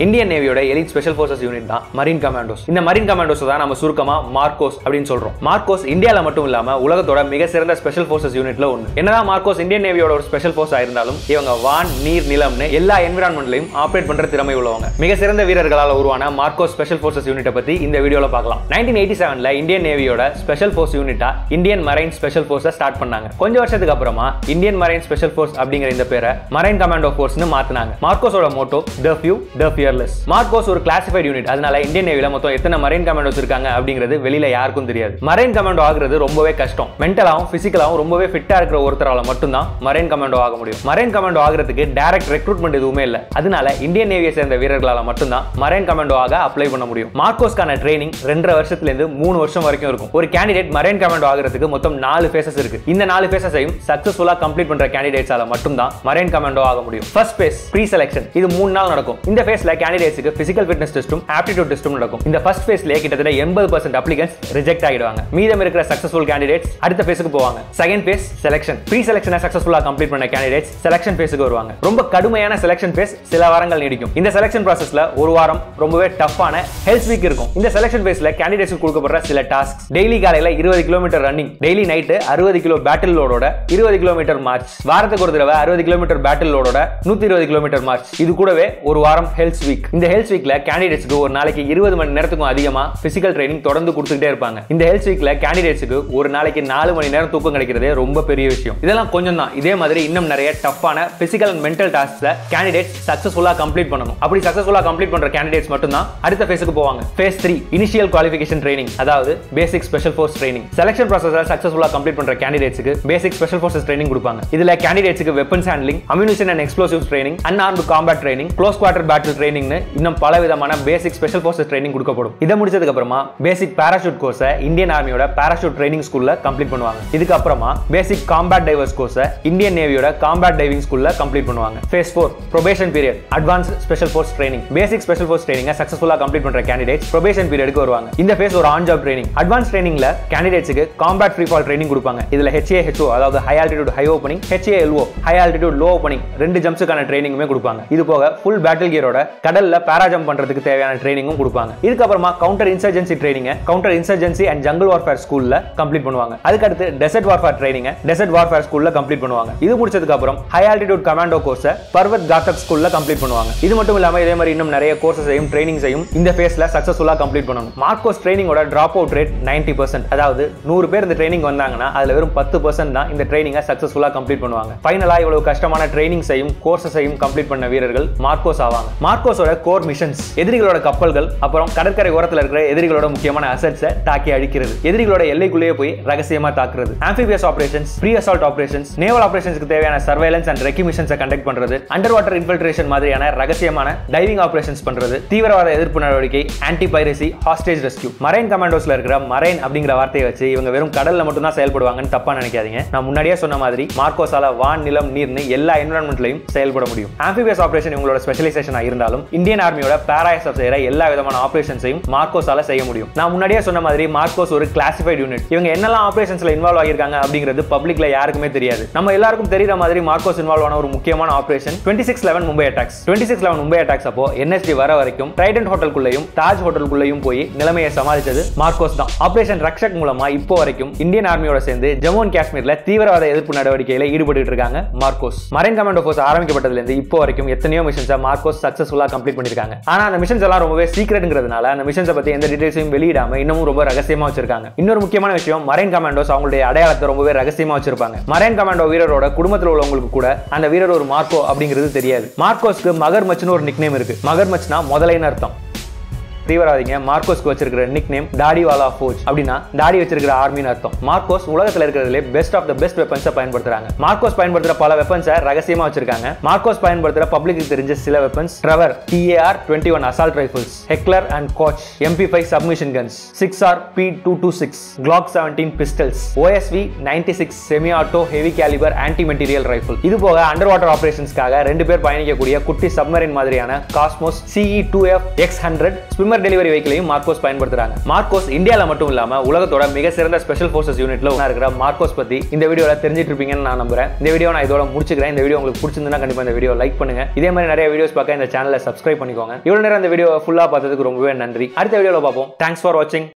Indian நேவியோட elite special forces unit தான் marine commandos இந்த மரீன் கமாண்டோஸ் தான் நம்ம சுருக்கமா மார்க்கோஸ் அப்படின்னு சொல்றோம் மார்க்கோஸ் இந்தியால மட்டும் இல்லாம உலகத்தோட மிக சிறந்த ஸ்பெஷல் ஃபோர்சஸ் யூனிட்ல ஒன்று என்னதான் மார்க்கோஸ் இந்தியன் நேவியோட ஒரு ஸ்பெஷல் ஃபோர்ஸ் இருந்தாலும் இவங்க வான் நீர் நிலம்னு எல்லா என்விரான்மெண்ட்லையும் ஆப்ரேட் பண்ற திறமை உள்ளவங்க மிக சிறந்த வீரர்களால் உருவான மார்க்கோஸ் ஸ்பெஷல் ஃபோர்சஸ் யூனிட்டை பத்தி இந்த வீடியோல பார்க்கலாம் நைன்டீன் எயிட்டி செவன்ல இந்தியன் நேவியோட ஸ்பெஷல் ஃபோர்ஸ் யூனிட்டா இந்தியன் மரைன் ஸ்பெஷல் ஃபோர்ஸை ஸ்டார்ட் பண்ணாங்க கொஞ்ச வருஷத்துக்கு அப்புறமா இந்தியன் மரைன் ஸ்பெஷல் ஃபோர்ஸ் அப்படிங்கிற இந்த பேரை மரைன் கமாண்டோ ஃபோர்ஸ்னு மாத்தினாங்க மார்க்கோஸோட motto the few the fearless MARCOS ஒரு கிளாசிஃபைட் யூனிட் அதனால இந்தியன் நேவில மொத்தம் எத்தனை மரைன் கமாண்டோஸ் இருக்காங்க அப்படிங்கிறது வெளியில யாருக்கும் தெரியாது மரைன் கமாண்டோ ஆகுறது ரொம்பவே கஷ்டம் மென்டலாவும் பிசிக்கலாவும் ரொம்பவே ஃபிட்டா இருக்கிற ஒருத்தரால மட்டும்தான் மரைன் கமாண்டோ ஆக முடியும் மரைன் கமாண்டோ ஆகிறதுக்கு டைரக்ட் ரெக்ரூட்மெண்ட் எதுவுமே இல்ல அதனால இந்தியன் நேவியை சேர்ந்த வீரர்களால மட்டும்தான் மரைன் கமாண்டோ ஆக அப்ளை பண்ண முடியும் மார்க்கோஸ்க்கான ட்ரைனிங் ரெண்டரை வருஷத்துல இருந்து மூணு வருஷம் வரைக்கும் இருக்கும் ஒரு கேண்டிடேட் மரைன் கமாண்டோ ஆகிறதுக்கு மொத்தம் நாலு ஃபேசஸ் இருக்கு இந்த நாலு ஃபேசஸையும் சக்சஸ்ஃபுல்லா கம்ப்ளீட் பண்ற கேண்டிடேட்ஸால மட்டும்தான் மரைன் கமாண்டோ ஆக முடியும் ஃபர்ஸ்ட் ஃபேஸ் ப்ரீ செலெக்ஷன் இது மூணு நாள் நடக்கும் இந்த ஃபேஸ்ல கேண்டிடேட்ஸுக்கு பிசிக்கல் ஃபிட்னஸ் டெஸ்ட்டும் ஆப்டிடியூட் டெஸ்ட்டும் நடக்கும் இந்த ஃபர்ஸ்ட் ஃபேஸ்லயே கிட்டத்தட்ட எண்பது பர்சன்ட் அப்ளிகன்ஸ் ரிஜெக்ட் ஆகிடுவாங்க மீதம் இருக்கிற சக்சஸ்ஃபுல் கேண்டிடேட்ஸ் அடுத்த ஃபேஸுக்கு போவாங்க செகண்ட் ஃபேஸ் செலெக்ஷன் ப்ரீ செலெக்ஷனை சக்சஸ்ஃபுல்லா கம்ப்ளீட் பண்ண கேண்டிடேட்ஸ் செலெக்ஷன் ஃபேஸுக்கு வருவாங்க ரொம்ப கடுமையான செலெக்ஷன் ஃபேஸ் சில வாரங்கள் நீடிக்கும் இந்த செலெக்ஷன் ப்ராசஸ்ல ஒரு வாரம் ரொம்பவே டஃப்பான ஹெல்த் வீக் இருக்கும் இந்த செலெக்ஷன் ஃபேஸ்ல கேண்டிடேட்ஸ் கொடுக்கப்படுற சில டாஸ்க் டெய்லி காலையில இருபது கிலோமீட்டர் ரன்னிங் டெய்லி நைட்டு அறுபது கிலோ பேட்டில் லோடோட இருபது கிலோமீட்டர் மார்ச் வாரத்துக்கு ஒரு தடவை அறுபது கிலோமீட்டர் பேட்டில் லோடோட நூத்தி இருபது கிலோமீட்டர் மார்ச் இது கூடவே ஒரு வாரம் ஹெல்த் வீக் இந்த ஹெல்த் வீக்ல கேண்டிடேட்ஸ்க்கு ஒரு நாளைக்கு இருபது மணி நேரத்துக்கும் அதிகமா பிசிக்கல் ட்ரைனிங் தொடர்ந்து கொடுத்துக்கிட்டே இருப்பாங்க இந்த ஹெல்த் வீக்ல கேண்டிடேட்ஸ்க்கு ஒரு நாளைக்கு நாலு மணி நேரம் தூக்கம் கிடைக்கிறதே ரொம்ப பெரிய விஷயம் இதெல்லாம் கொஞ்சம் தான் இதே மாதிரி இன்னும் நிறைய டஃப்பான பிசிக்கல் அண்ட் மென்டல் டாஸ்க்ல கேண்டிடேட்ஸ் சக்சஸ்ஃபுல்லா கம்ப்ளீட் பண்ணணும் அப்படி சக்சஸ்ஃபுல்லா கம்ப்ளீட் பண்ற கேண்டிடேட்ஸ் மட்டும் தான் அடுத்த ஃபேஸுக்கு போவாங்க phase three initial qualification training அதாவது basic special force training selection ப்ராசஸை சக்சஸ்ஃபுல்லா கம்ப்ளீட் பண்ற கேண்டிடேட்ஸ்க்கு பேசிக் ஸ்பெஷல் ஃபோர்ஸஸ் ட்ரைனிங் கொடுப்பாங்க இதுல கேண்டிடேட்ஸ்க்கு weapons handling ammunition and explosives training unarmed combat training close quarter battle ட்ரைனிங்னு இன்னும் பல விதமான பேசிக் ஸ்பெஷல் ஃபோர்ஸஸ் ட்ரைனிங் கொடுக்கப்படும் இதை முடிச்சதுக்கு அப்புறமா பேசிக் பேராஷூட் கோர்ஸை இந்தியன் ஆர்மியோட பேராஷூட் ட்ரைனிங் ஸ்கூல்ல கம்ப்ளீட் பண்ணுவாங்க இதுக்கு அப்புறமா பேசிக் காம்பேட் டைவர்ஸ் கோர்ஸை இந்தியன் நேவியோட காம்பேட் டைவிங் ஸ்கூல்ல கம்ப்ளீட் பண்ணுவாங்க phase four probation period advance special force training basic special force ட்ரைனிங்கை சக்சஸ்ஃபுல்லா கம்ப்ளீட் பண்ற கேண்டிடேட்ஸ் ப்ரொபேஷன் பீரியடுக்கு வருவாங்க இந்த ஃபேஸ் ஒரு ஆன் ஜாப் ட்ரைனிங் அட்வான்ஸ் ட்ரைனிங்ல கேண்டிடேட்ஸ்க்கு காம்பேட் ஃப்ரீ ஃபால் ட்ரைனிங் கொடுப்பாங்க இதுல ஹெச்ஏ ஹெச்ஓ அதாவது high altitude high opening HA LO high altitude low opening ரெண்டு ஜம்ப்ஸுக்கான ட்ரைனிங்குமே கொடுப்பாங்க இது போக ஃபுல் பேட்டில் கியரோட கடல்ல பேரா ஜம்ப் பண்றதுக்கு தேவையான ட்ரைனிங்கும் கொடுப்பாங்க இதுக்கப்புறமா counter insurgency training counter insurgency and jungle warfare ஸ்கூல்ல கம்ப்ளீட் பண்ணுவாங்க அதுக்கு அடுத்து desert warfare training desert warfare ஸ்கூல்ல கம்ப்ளீட் பண்ணுவாங்க இது முடிச்சதுக்கு அப்புறம் high altitude commando course Parvat Ghatak ஸ்கூல்ல கம்ப்ளீட் பண்ணுவாங்க இது மட்டும் இல்லாம இதே மாதிரி இன்னும் நிறைய கோர்சஸையும் ட்ரைனிங்ஸையும் இந்த ஃபேஸ்ல சக்சஸ்ஃபுல்லா கம்ப்ளீட் பண்ணணும் மார்க்கோஸ் ட்ரைனிங்கோட drop out rate ninety percent அதாவது நூறு பேர் இந்த ட்ரைனிங் வந்தாங்கன்னா அதுல வெறும் பத்து பர்சன்ட் தான் இந்த ட்ரைனிங்கை சக்சஸ்ஃபுல்லா கம்ப்ளீட் பண்ணுவாங்க ஃபைனலா இவ்வளவு கஷ்டமான ட்ரைனிங்ஸையும் கோர்சஸையும் கம்ப்ளீட் பண்ண வீரர்கள் மார்க்கோஸ் ஆவாங்க மார்க்கோஸோட கோர் மிஷன்ஸ் எதிரிகளோட கப்பல்கள் அப்புறம் கடற்கரை ஓரத்தில் இருக்கிற எதிரிகளோட முக்கியமான அசட்ஸை தாக்கி அழிக்கிறது எதிரிகளோட எல்லைக்குள்ளேயே போய் ரகசியமா தாக்குறது amphibious operations pre assault operations naval ஆபரேஷன்ஸ்க்கு தேவையான சர்வைலன்ஸ் அண்ட் ரெக்கி மிஷன்ஸை கண்டக்ட் பண்றது அண்டர் வாட்டர் இன்ஃபில்ட்ரேஷன் மாதிரியான ரகசியமான டைவிங் ஆபரேஷன்ஸ் பண்றது தீவிரவாத எதிர்ப்பு நடவடிக்கை anti piracy hostage rescue marine கமாண்டோஸ்ல இருக்கிற மரைன் அப்படிங்கிற வார்த்தையை வச்சு இவங்க வெறும் கடல்ல மட்டும் தான் செயல்படுவாங்கன்னு தப்பா நினைக்காதீங்க நான் முன்னாடியே சொன்ன மாதிரி மார்க்கோஸால வான் நிலம் நீர்னு எல்லா என்வரன்மெண்ட்லையும் செயல்பட முடியும் ஆம்பிபியஸ் ஆபரேஷன் இவங்களோட ஸ்பெஷலைசேஷனா இருந்தாலும் இந்தியன் ஆர்மியோட பேராயசப் செய்யற எல்லா விதமான ஆபரேஷன்ஸையும் மார்க்கோஸால செய்ய முடியும் நான் முன்னாடியே சொன்ன மாதிரி மார்க்கோஸ் ஒரு கிளாசிஃபைட் யூனிட் இவங்க என்னெல்லாம் ஆபரேஷன்ஸ்ல இன்வால்வ் ஆகியிருக்காங்க அப்படிங்கிறது பப்ளிக்ல யாருக்குமே தெரியாது நம்ம எல்லாருக்கும் தெரியுற மாதிரி மார்க்கோஸ் இன்வால்வ் ஆன ஒரு முக்கியமான operation twenty six eleven Mumbai attacks twenty six eleven Mumbai attacks அப்போ என்எஸ்டி வர வரைக்கும் ட்ரைடன்ட் ஹோட்டலுக்குள்ளேயும் தாஜ் ஹோட்டலுக்குள்ளேயும் போய் நிலைமையை சமாளிச்சது மார்க்கோஸ் தான் ஆபரேஷன் ரக்ஷக் மூலமா இப்போ வரைக்கும் இந்தியன் ஆர்மியோட சேர்ந்து ஜம்மு அண்ட் காஷ்மீர்ல தீவிரவாத எதிர்ப்பு நடவடிக்கையில ஈடுபட்டு இருக்காங்க மார்க்கோஸ் மரைன் கமாண்டோ ஃபோர்ஸ் ஆரம்பிக்கப்பட்டதுல இருந்து இப்போ வரைக்கும் எத்தனையோ மிஷன்ஸை மார்க்கோஸ் சக்சஸ்ஃபுல்லா கம்ப்ளீட் பண்ணிருக்காங்க ஆனா அந்த மிஷன்ஸ் எல்லாம் ரொம்பவே சீக்கிரட்ங்கிறதுனால அந்த மிஷன்ஸை பத்தி எந்த டீடைல்ஸையும் வெளியிடாம இன்னமும் ரொம்ப ரகசியமா வச்சிருக்காங்க இன்னொரு முக்கியமான விஷயம் மரைன் கமாண்டோஸ் அவங்களுடைய அடையாளத்தை ரொம்பவே ரகசியமா வச்சிருப்பாங்க மரைன் கமாண்டோ வீரரோட குடும்பத்தில் உள்ளவங்களுக்கு கூட அந்த வீரர் ஒரு மார்க்கோ அப்படிங்கிறது தெரியாது மார்க்கோஸ்க்கு மகர் மச்னு ஒரு நிக்நேம் இருக்கு மகர் மச்னா முதலைன்னு அர்த்தம் தீவிரவாதிங்க மார்க்கோஸ்க்கு வச்சிருக்கிற நிக் நேம் தாடி வாலா ஃபோஜ் அப்படின்னா தாடி வச்சிருக்கிற ஆர்மின்னு அர்த்தம் மார்க்கோஸ் உலகத்தில் இருக்கிறதுலே பெஸ்ட் ஆஃப் த பெஸ்ட் வெப்பன்ஸை பயன்படுத்துறாங்க மார்க்கோஸ் பயன்படுத்துற பல வெப்பன்ஸை ரகசியமா வச்சிருக்காங்க மார்க்கோஸ் பயன்படுத்துற பப்ளிக்கு தெரிஞ்ச சில weapons Tavor TAR twenty one assault rifles Heckler and Koch MP five submachine guns six R P two two six Glock seventeen pistols OSV ninety six semi auto heavy calibre anti material rifle இது போக under water ஆபரேஷன்ஸ்க்காக ரெண்டு பேர் பயணிக்கக்கூடிய குட்டி submarine மாதிரியான Cosmos CE two F X hundred swimmer swimmer delivery வெஹிக்கிளையும் MARCOS பயன்படுத்துறாங்க MARCOS இந்தியாவில் மட்டும் இல்லாம உலகத்தோட மிக சிறந்த ஸ்பெஷல் ஃபோர்சஸ் யூனிட்ல ஒன்றா இருக்கிற மார்க்கோஸ் பத்தி இந்த வீடியோல தெரிஞ்சிட்டு இருப்பீங்கன்னு நான் நம்புறேன் இந்த வீடியோ நான் இதோட முடிச்சுக்கிறேன் இந்த வீடியோ உங்களுக்கு பிடிச்சிருந்தா கண்டிப்பா இந்த வீடியோ லைக் பண்ணுங்க இதே மாதிரி நிறைய வீடியோஸ் பார்க்க இந்த சேனலை சப்ஸ்கிரைப் பண்ணிக்கோங்க இவ்வளவு நேரம் இந்த வீடியோ ஃபுல்லா பார்த்ததுக்கு ரொம்பவே நன்றி அடுத்த வீடியோல பார்ப்போம் தேங்க்ஸ் ஃபார் வாட்சிங்